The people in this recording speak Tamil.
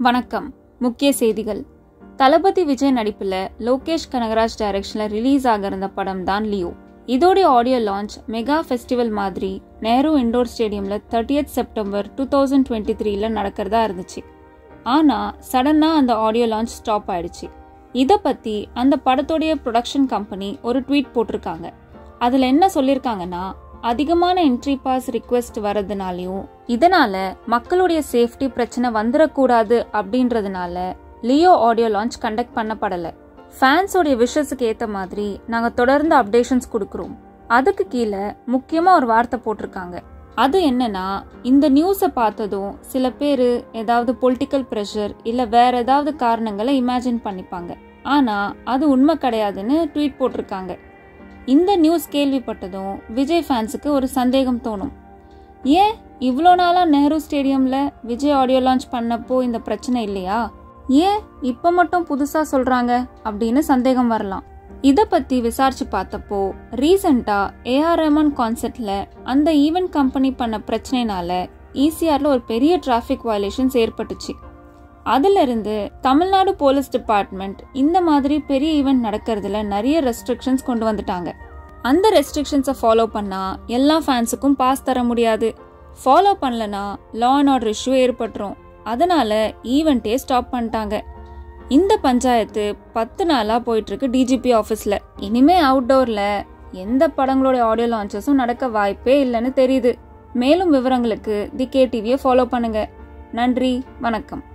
வணக்கம் முக்கிய செய்திகள் தளபதி விஜய் நடிப்புல லோகேஷ் கனகராஜ் டைரக்ஷன்ல ரிலீஸ் ஆக இருந்த படம் தான் லியோ இதோடைய ஆடியோ லான்ச் மெகா ஃபெஸ்டிவல் மாதிரி நேரு இண்டோர் ஸ்டேடியம்ல thirtieth September two thousand twenty த்ரீல நடக்கிறதா இருந்துச்சு ஆனா சடனா அந்த ஆடியோ லான்ச் ஸ்டாப் ஆயிடுச்சு இதை பத்தி அந்த படத்தோடைய ப்ரொடக்ஷன் கம்பெனி ஒரு ட்வீட் போட்டிருக்காங்க அதுல என்ன சொல்லியிருக்காங்கன்னா அதிகமான என்ட்ரி பாஸ் ரிக்வெஸ்ட் வர்றதுனாலையும் இதனால மக்களுடைய சேஃப்டி பிரச்சனை வந்துடக்கூடாது அப்படின்றதுனால லியோ ஆடியோ லான்ச் கண்டக்ட் பண்ணப்படல ஃபேன்ஸோடைய விஷஸுக்கு ஏத்த மாதிரி நாங்க தொடர்ந்து அப்டேஷன்ஸ் கொடுக்குறோம் அதுக்கு கீழே முக்கியமா ஒரு வார்த்தை போட்டிருக்காங்க அது என்னன்னா இந்த நியூஸை பார்த்ததும் சில பேர் ஏதாவது பொலிட்டிக்கல் ப்ரெஷர் இல்லை வேற ஏதாவது காரணங்களை இமேஜின் பண்ணிப்பாங்க ஆனா அது உண்மை கிடையாதுன்னு ட்வீட் போட்டிருக்காங்க இந்த நியூஸ் கேள்விப்பட்டதும் விஜய் ஃபேன்ஸுக்கு ஒரு சந்தேகம் தோணும் ஏன் இவ்வளோ நாளாக நேரு ஸ்டேடியமில் விஜய் ஆடியோ லான்ச் பண்ணப்போ இந்த பிரச்சனை இல்லையா ஏன் இப்போ மட்டும் புதுசாக சொல்கிறாங்க அப்படின்னு சந்தேகம் வரலாம் இதை பற்றி விசாரிச்சு பார்த்தப்போ ரீசண்டாக ஏஆர் ரஹ்மான் கான்செர்ட்டில் அந்த ஈவெண்ட் கம்பெனி பண்ண பிரச்சனைனால ஈசிஆரில் ஒரு பெரிய டிராஃபிக் வயலேஷன்ஸ் ஏற்பட்டுச்சு அதிலிருந்து தமிழ்நாடு போலீஸ் டிபார்ட்மெண்ட் இந்த மாதிரி பெரிய ஈவெண்ட் நடக்கிறதுல நிறைய ரெஸ்ட்ரிக்ஷன்ஸ் கொண்டு வந்துட்டாங்க அந்த ரெஸ்ட்ரிக்ஷன்ஸை ஃபாலோ பண்ணா எல்லா ஃபேன்ஸுக்கும் பாஸ் தர முடியாது ஃபாலோ பண்ணலனா லா அண்ட் ஆர்டர் இஷ்யூ ஏற்பட்டுரும் அதனால ஈவெண்ட்டே ஸ்டாப் பண்ணிட்டாங்க இந்த பஞ்சாயத்து பத்து நாளா போயிட்டு இருக்கு டிஜிபி ஆஃபீஸ்ல இனிமே அவுட்டோர்ல எந்த படங்களோட ஆடியோ லான்ச்சஸும் நடக்க வாய்ப்பே இல்லைன்னு தெரியுது மேலும் விவரங்களுக்கு தி கே டிவியை ஃபாலோ பண்ணுங்க நன்றி வணக்கம்